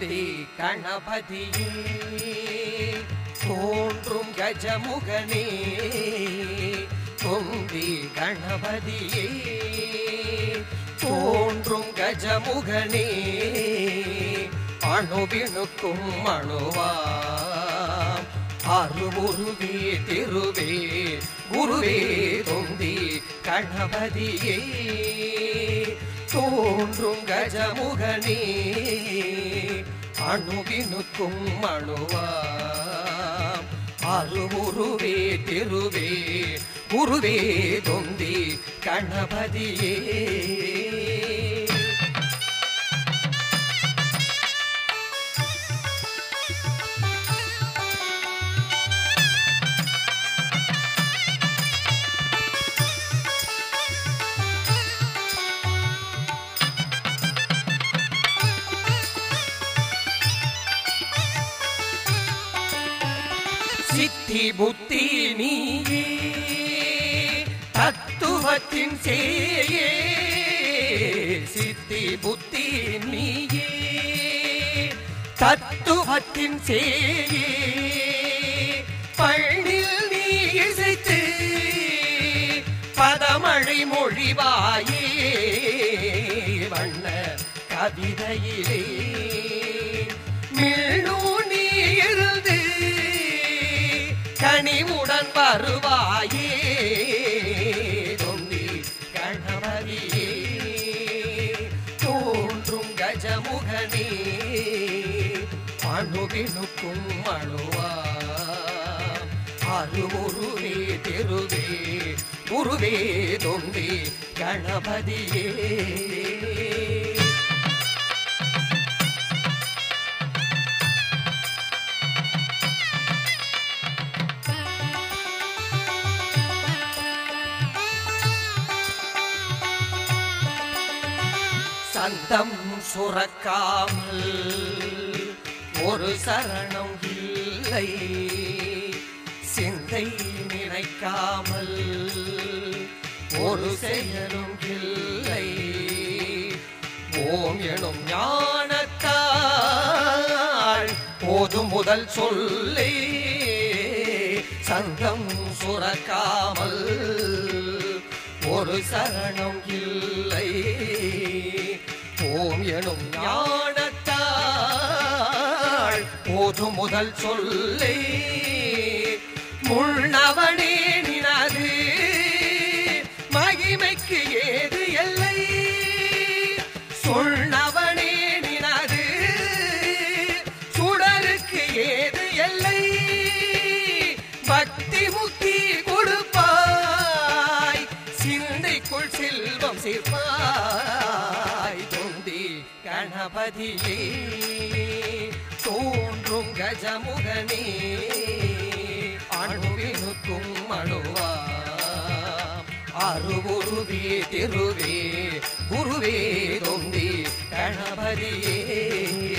தொந்தி கணபதியே தோன்றும் கஜமுகனே தொந்தி கணபதியே தோன்றும் கஜமுகனே அணுவினுக்கும் அணுவாம் அருவுருவே திருவே குருவே தொந்தி கணபதியே தோன்றும் கஜமுகனே அணுவினுக்கும் அணுவாம் அருவுருவே திருவே குருவே தொந்தி கணபதியே சித்தி புத்தி நீயே தத்துவத்தின் சேயே சித்தி புத்தி நீயே தத்துவத்தின் சேயே பள்ளில் நீ இசைத்து பதமழை மொழிவாயே வண்ண கவிதையிலே மீண்டும் நீ இருந்து கனிவுடன் வருவாயே தொந்தி கணவரியே தோன்றும் கஜமுகனே அணுவினுக்கும் அணுவா அருவுருவே திருவே குருவே தொந்தி கணபதியே சந்தம் சுரக்காமல் ஒரு சரணம் இல்லை சிந்தை நினைக்காமல் ஒரு செயலும் இல்லை ஓம் எனும் ஞானத்தால் போதும் முதல் சொல்லே சங்கம் சுரக்காமல் ஒரு சரணம் இல்லை ஓம் எனும் ஞானத்தால் போதும் முதல் சொல்லே முன்னவனே நினது மகிமைக்கு ஏது எல்லை சொன்னவனே நினது சுடருக்கு ஏது எல்லை பக்தி முக்தி கொடுப்பாய் சிந்தைக்குள் செல்வம் சேர்ப்பாய் தொந்தி கணபதியே தோன்றும் கஜமுகனே அணுவினுக்கும் அணுவா அருவுருவே திருவே குருவே தொந்தி கணபதியே